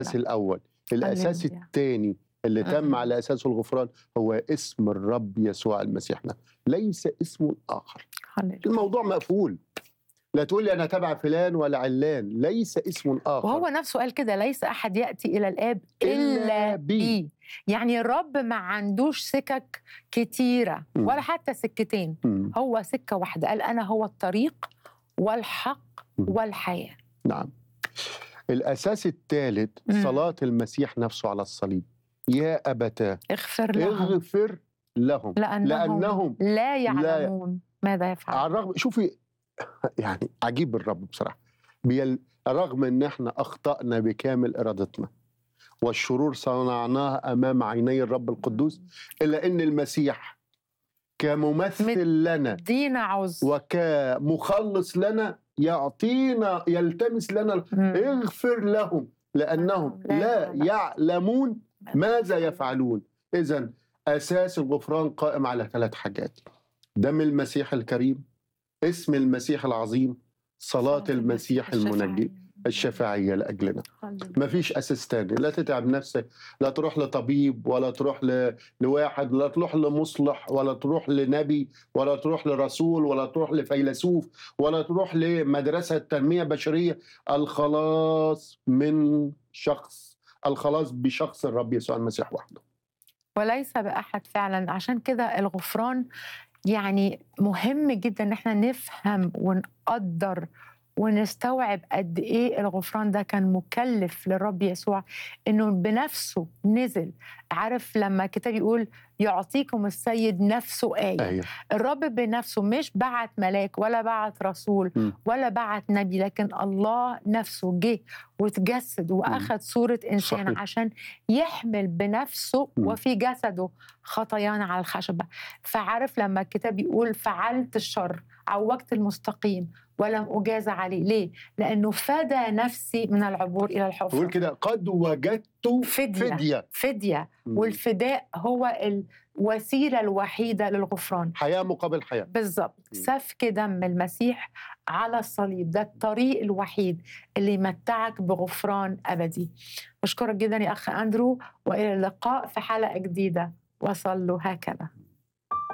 الاساس الاول الاساس هللويا. الثاني اللي تم مم. على اساسه الغفران هو اسم الرب يسوع المسيح نفسه. ليس اسم اخر هللويا. الموضوع مقفول لا تقول لي انا تبع فلان ولا علان ليس اسم اخر وهو نفسه قال كده ليس احد ياتي الى الاب إلا الا بي. بي يعني الرب ما عندوش سكك كتيره مم. ولا حتى سكتين مم. هو سكه واحده قال انا هو الطريق والحق مم. والحياه نعم الاساس الثالث مم. صلاه المسيح نفسه على الصليب يا ابتاه اغفر لهم اغفر لهم لانهم, لانهم لا يعلمون ماذا يفعل على الرغم شوفي يعني عجيب الرب بصراحه بيل... رغم ان احنا اخطانا بكامل ارادتنا والشرور صنعناها امام عيني الرب القدوس الا ان المسيح كممثل لنا دينا عذر وكمخلص لنا يعطينا يلتمس لنا مم. اغفر لهم لانهم لا لا يعلمون. يعلمون ماذا يفعلون اذا اساس الغفران قائم على ثلاث حاجات دم المسيح الكريم اسم المسيح العظيم صلاه المسيح المنجي الشفاعيه لاجلنا ما فيش اساس تاني لا تتعب نفسك لا تروح لطبيب ولا تروح ل... لواحد ولا تروح لمصلح ولا تروح لنبي ولا تروح لرسول ولا تروح لفيلسوف ولا تروح لمدرسه تنميه بشريه الخلاص من شخص الخلاص بشخص الرب يسوع المسيح وحده وليس بأحد فعلا عشان كده الغفران يعني مهم جدا ان احنا نفهم ونقدر ونستوعب قد ايه الغفران ده كان مكلف للرب يسوع انه بنفسه نزل عارف لما الكتاب يقول يعطيكم السيد نفسه آية ايوه الرب بنفسه مش بعت ملاك ولا بعت رسول م. ولا بعت نبي لكن الله نفسه جه وتجسد واخذ صوره انسان صحيح. عشان يحمل بنفسه م. وفي جسده خطايانا على الخشبه فعارف لما الكتاب يقول فعلت الشر عوجت المستقيم ولم اجاز عليه ليه لانه فدى نفسي من العبور الى بقول الحفره كده قد وجدت فديه فديه فديه مم. والفداء هو الوسيله الوحيده للغفران حياه مقابل حياه بالظبط م. سفك دم المسيح على الصليب ده الطريق الوحيد اللي يمتعك بغفران ابدي بشكرك جدا يا اخ اندرو والى اللقاء في حلقه جديده وصلوا هكذا